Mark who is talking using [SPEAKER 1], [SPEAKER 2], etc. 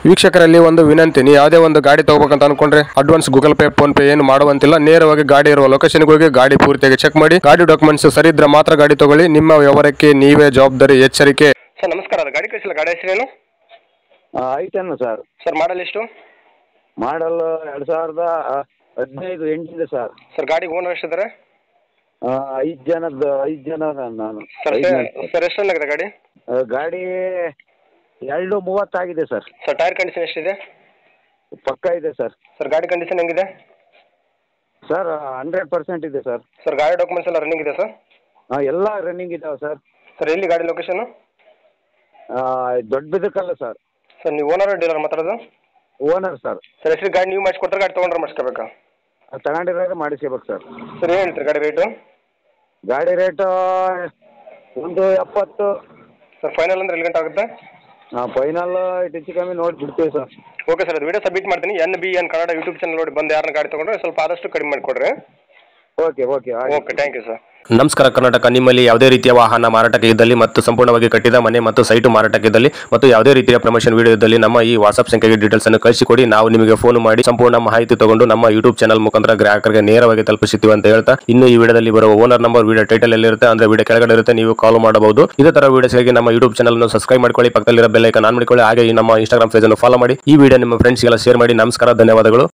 [SPEAKER 1] ವೀಕ್ಷಕರಲ್ಲಿ ಒಂದು ವಿನಂತಿ ನೀವು ಯಾವುದೇ ಒಂದು ಗಾಡಿ ತಗೋಬೇಕಂತ ಅನ್ಕೊಂಡ್ರೆ advance Google Pay PhonePe ಏನು ಮಾಡುವಂತಿಲ್ಲ ನೇರವಾಗಿ ಗಾಡಿ ಇರುವ ಲೊಕೇಶನ್ಗೆ ಹೋಗಿ ಗಾಡಿ ಪೂರ್ತಿಯಾಗಿ ಚೆಕ್ ಮಾಡಿ ಗಾಡಿ ಡಾಕ್ಯುಮೆಂಟ್ಸ್ ಸರಿ ಇದ್ರೆ ಮಾತ್ರ ಗಾಡಿ ತಗೊಳ್ಳಿ ನಿಮ್ಮ ವ್ಯವಹಾರಕ್ಕೆ ನೀವೇ ಜವಾಬ್ದಾರಿ ಎಚ್ಚರಿಕೆ ಸರ್ ನಮಸ್ಕಾರ ಅದು ಗಾಡಿ ಕಳಿಸಿಲ್ಲ ಗಾಡಿ ಹೆಸರೇನು
[SPEAKER 2] ಐಟನ್ನು ಸರ್
[SPEAKER 1] ಸರ್ ಮಾಡಲ್ ಎಷ್ಟು
[SPEAKER 2] ಮಾಡಲ್ ಎರಡು ಸಾವಿರದ ಹದಿನೈದು ಎಂಟಿದೆ ಸರ್
[SPEAKER 1] ಸರ್ ಗಾಡಿ ಓನರ್ ಎಷ್ಟಿದ್ದಾರೆ
[SPEAKER 2] ಐದು ಜನದ ಐದು ಜನ ನಾನು
[SPEAKER 1] ಸರ್
[SPEAKER 2] ಐದ್ ಜನ.
[SPEAKER 1] ಸರ್ ಎಷ್ಟು ಆಗಿದೆ ಗಾಡಿ
[SPEAKER 2] ಆ, ಗಾಡಿ ಎರಡು ಮೂವತ್ತಾಗಿದೆ ಸರ್
[SPEAKER 1] ಸರ್ ಟೈರ್ ಕಂಡೀಷನ್ ಎಷ್ಟಿದೆ
[SPEAKER 2] ಪಕ್ಕ ಇದೆ ಸರ್
[SPEAKER 1] ಸರ್ ಗಾಡಿ ಕಂಡೀಷನ್ ಹೆಂಗಿದೆ
[SPEAKER 2] ಸರ್ ಹಂಡ್ರೆಡ್ ಪರ್ಸೆಂಟ್ ಇದೆ ಸರ್
[SPEAKER 1] ಸರ್ ಗಾಡಿ ಡಾಕ್ಯುಮೆಂಟ್ಸ್ ಎಲ್ಲ ರನ್ನಿಂಗ್ ಇದೆ ಸರ್
[SPEAKER 2] ಆ, ಎಲ್ಲ ರನ್ನಿಂಗ್ ಇದಾವೆ ಸರ್
[SPEAKER 1] ಸರ್ ಎಲ್ಲಿ ಗಾಡಿ ಲೊಕೇಶನ್
[SPEAKER 2] ಆ, ದೊಡ್ಡ ಬಿದಕಲ್ಲ ಸರ್
[SPEAKER 1] ಸರ್ ನೀವು ಓನರ್ ಡೀಲರ್ ಮಾತಾಡೋದು
[SPEAKER 2] ಓನರ್ ಸರ್
[SPEAKER 1] ಸರ್ ಹೆಸರು ಗಾಡಿ ನೀವು ಮಾಡಿಸ್ಕೊಡ್ತಾರೆ ಗಾಡಿ ತೊಗೊಂಡ್ರೆ ಮಾಡಿಸ್ಕೋಬೇಕಾ
[SPEAKER 2] ತಗೊಂಡಿರೋದೇ ಮಾಡಿಸ್ಕೋಬೇಕು ಸರ್
[SPEAKER 1] ಸರ್ ಏನು ಹೇಳ್ತೀರಿ ಗಾಡಿ ರೇಟು
[SPEAKER 2] ಗಾಡಿ ರೇಟು ಒಂದು ಎಪ್ಪತ್ತು
[SPEAKER 1] ಸರ್ ಫೈನಲ್ ಅಂದ್ರೆ ಎಲ್ಲಿ ಗಂಟೆ ಆಗುತ್ತೆ
[SPEAKER 2] ಫೈನಲ್ ಹೆಚ್ಚು ಕಮ್ಮಿ ನೋಡಿ ಬಿಡ್ತೀವಿ ಸರ್
[SPEAKER 1] ಓಕೆ ಸರ್ ಅದು ವಿಡಿಯೋ ಸಬ್ಮಿಟ್ ಮಾಡ್ತೀನಿ N B N Kannada YouTube channel ನೋಡಿ ಬಂದು ಯಾರನ್ನ ಗಾಡಿ ತೊಗೊಂಡ್ರೆ ಸ್ವಲ್ಪ ಆದಷ್ಟು ಕಡಿಮೆ ಮಾಡಿಕೊಡ್ರಿ
[SPEAKER 2] ಓಕೆ ಓಕೆ ಆಯ್ತು
[SPEAKER 1] ಓಕೆ ಥ್ಯಾಂಕ್ ಯು ಸರ್ ನಮಸ್ಕಾರ ಕರ್ನಾಟಕ ನಿಮ್ಮಲ್ಲಿ ಯಾವುದೇ ರೀತಿಯ ವಾಹನ ಮಾರಾಟಕ್ಕೆ ಇದ್ದಲ್ಲಿ ಮತ್ತು ಸಂಪೂರ್ಣವಾಗಿ ಕಟ್ಟಿದ ಮನೆ ಮತ್ತು ಸೈಟು ಮಾರಾಟಕ್ಕೆ ಇದ್ದಲ್ಲಿ ಮತ್ತು ಯಾವುದೇ ರೀತಿಯ ಪ್ರಮೋಷನ್ ವಿಡಿಯೋ ಇದ್ದಲ್ಲಿ ನಮ್ಮ ಈ ವಾಟ್ಸ್ಆಪ್ ಸಂಖ್ಯೆಗೆ ಡೀಟೇಲ್ಸ್ ಅನ್ನು ಕಳಿಸಿಕೊಡಿ ನಾವು ನಿಮಗೆ ಫೋನ್ ಮಾಡಿ ಸಂಪೂರ್ಣ ಮಾಹಿತಿ ತಗೊಂಡು ನಮ್ಮ ಯೂಟ್ಯೂಬ್ ಚಾನಲ್ ಮುಖಾಂತರ ಗ್ರಾಹಕರಿಗೆ ನೇರವಾಗಿ ತಲುಪಿಸುತ್ತೀವಿ ಅಂತ ಹೇಳ್ತಾ ಇನ್ನು ಈ ವಿಡಿಯೋದಲ್ಲಿ ಬರುವ ಓನರ್ ನಂಬರ್ ವಿಡಿಯೋ ಟೈಟಲ್ ಎಲ್ಲಿರುತ್ತೆ ಅಂದ್ರೆ ವಿಡಿಯೋ ಕೆಳಗಡೆ ಇರುತ್ತೆ ನೀವು ಕಾಲ್ ಮಾಡಬಹುದು ಇದೇ ತರ ವಿಡಿಯೋಸ್ಗಾಗಿ ನಮ್ಮ ಯೂಟ್ಯೂಬ್ ಚಾನಲ್ ಅನ್ನು ಸಬ್ಸ್ಕ್ರೈಬ್ ಮಾಡ್ಕೊಳ್ಳಿ ಪಕ್ಕದಲ್ಲಿರೋ ಬೆಲ್ ಐಕನ್ ಆನ್ ಮಾಡಿಕೊಳ್ಳಿ ಹಾಗೆ ಈ ನಮ್ಮ ಇನ್ಸ್ಟಾಗ್ರಾಮ್ ಪೇಜ್ ಅನ್ನು ಫಾಲೋ ಮಾಡಿ ಈ ವಿಡಿಯೋ ನಿಮ್ಮ ಫ್ರೆಂಡ್ಸ್ಗೆಲ್ಲ ಶೇರ್ ಮಾಡಿ ನಮಸ್ಕಾರ ಧನ್ಯವಾದಗಳು